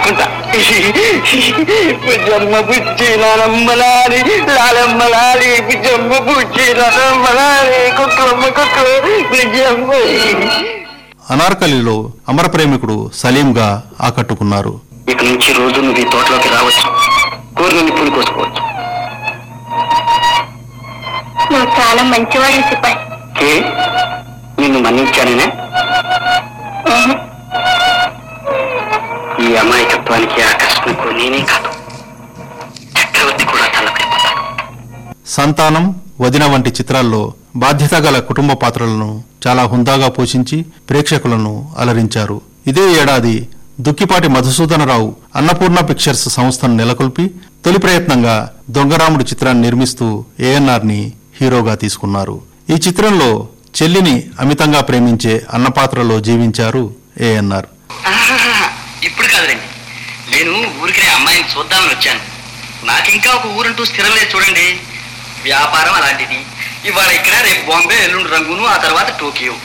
రాసుకుంటా బుజ్జమ్మ బుజ్జి నానమ్మలాలి లాలమ్మలాలి బుజ్జమ్మ బుజ్జి నానమ్మలాలి కుక్కమ్మ కుక్క బుజ్జమ్మ అనార్కలిలో అమర ప్రేమికుడు సలీంగా ఆకట్టుకున్నారు ఇక నుంచి రోజు నువ్వు ఈ తోటలోకి రావచ్చు కూరని నిప్పులు కోసుకోవచ్చు నువ్వు చాలా మంచివాడి సిపాయి ఏ నిన్ను మన్నించానేనా ఉహు. ఈ అమాయకత్వానికి ఆకర్షణకు నేనే కాదు చక్రవర్తి కూడా తలపడిపోతాడు సంతానం వదిన వంటి చిత్రాల్లో బాధ్యత గల కుటుంబ పాత్రలను చాలా హుందాగా పోషించి ప్రేక్షకులను అలరించారు ఇదే ఏడాది దుక్కిపాటి మధుసూదనరావు అన్నపూర్ణ పిక్చర్స్ సంస్థను నెలకొల్పి తొలి ప్రయత్నంగా దొంగరాముడు చిత్రాన్ని నిర్మిస్తూ ఏఎన్ఆర్ ని హీరోగా తీసుకున్నారు ఈ చిత్రంలో చెల్లిని అమితంగా ప్రేమించే అన్న పాత్రలో జీవించారు ఏఎన్ఆర్ ఆహాహాహా, ఇప్పుడు కాదులేండి నేను ఊరికినే అమ్మాయిని చూద్దామని వచ్చాను నాకింకా ఒక ఊరంటూ స్థిరం లేదు చూడండి వ్యాపారం అలాంటిది ఇవాళ ఇక్కడ రేపు బాంబే ఎల్లుండి రంగును ఆ తర్వాత టోకియో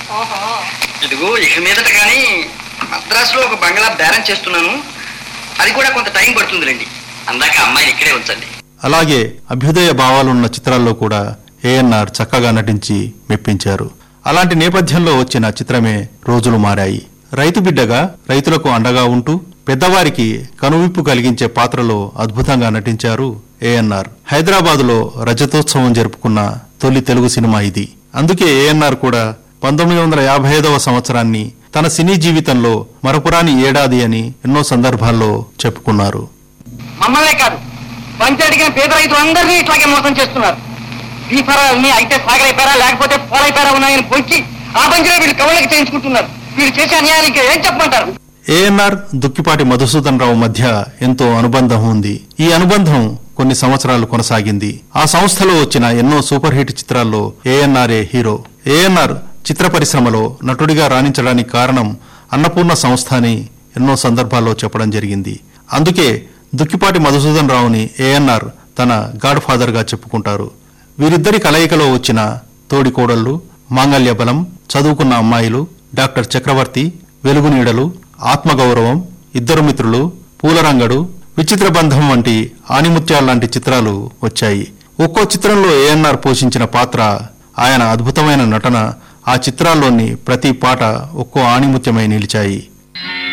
ఇదిగో ఇక మీదట కానీ మద్రాసులో ఒక బంగ్లా బేరం చేస్తున్నాను అది కూడా కొంత టైం పడుతుందిలేండి అందాక అమ్మాయిని ఇక్కడే ఉంచండి అలాగే అభ్యుదయ భావాలున్న చిత్రాల్లో కూడా ఏఎన్ఆర్ చక్కగా నటించి మెప్పించారు అలాంటి నేపథ్యంలో వచ్చిన చిత్రమే రోజులు మారాయి రైతు బిడ్డగా రైతులకు అండగా ఉంటూ పెద్దవారికి కనువిప్పు కలిగించే పాత్రలో అద్భుతంగా నటించారు ఏఎన్ఆర్ హైదరాబాదులో రజతోత్సవం జరుపుకున్న తొలి తెలుగు సినిమా ఇది అందుకే ఏఎన్ఆర్ కూడా పంతొమ్మిది వందల యాభై ఐదవ సంవత్సరాన్ని తన సినీ జీవితంలో మరపురాని ఏడాది అని ఎన్నో సందర్భాల్లో చెప్పుకున్నారు మమ్మల్నే కాదు పంచి అడిగిన పేద రైతులు అందరినీ ఇట్లాగే మోసం చేస్తున్నారు దీపారాలని అయితే సాగరైపోయారా లేకపోతే పోలైపోయారా ఉన్నాయని పొంచి ఆ పంచిలో వీళ్ళు కవులకి చేయించుకుంటున్నారు వీళ్ళు చేసే అన్యాయానికి ఏం చెప్పమంటారు ఏఎన్ఆర్ దుక్కిపాటి మధుసూదన్ రావు మధ్య ఎంతో అనుబంధం ఉంది ఈ అనుబంధం కొన్ని సంవత్సరాలు కొనసాగింది ఆ సంస్థలో వచ్చిన ఎన్నో సూపర్ హిట్ చిత్రాల్లో ఏఎన్ఆర్ఏ హీరో ఏఎన్ఆర్ చిత్ర పరిశ్రమలో నటుడిగా రాణించడానికి కారణం అన్నపూర్ణ సంస్థ అని ఎన్నో సందర్భాల్లో చెప్పడం జరిగింది అందుకే దుక్కిపాటి మధుసూదన్ రావుని ఏఎన్ఆర్ తన గాడ్ ఫాదర్ గా చెప్పుకుంటారు వీరిద్దరి కలయికలో వచ్చిన తోడి కోడళ్ళు మాంగల్య బలం చదువుకున్న అమ్మాయిలు డాక్టర్ చక్రవర్తి వెలుగునీడలు ఆత్మగౌరవం ఇద్దరు మిత్రులు పూలరంగడు విచిత్ర బంధం వంటి ఆనిముత్యాల్లాంటి చిత్రాలు వచ్చాయి ఒక్కో చిత్రంలో ఏఎన్ఆర్ పోషించిన పాత్ర ఆయన అద్భుతమైన నటన ఆ చిత్రాల్లోని ప్రతి పాట ఒక్కో ఆణిముత్యమై నిలిచాయి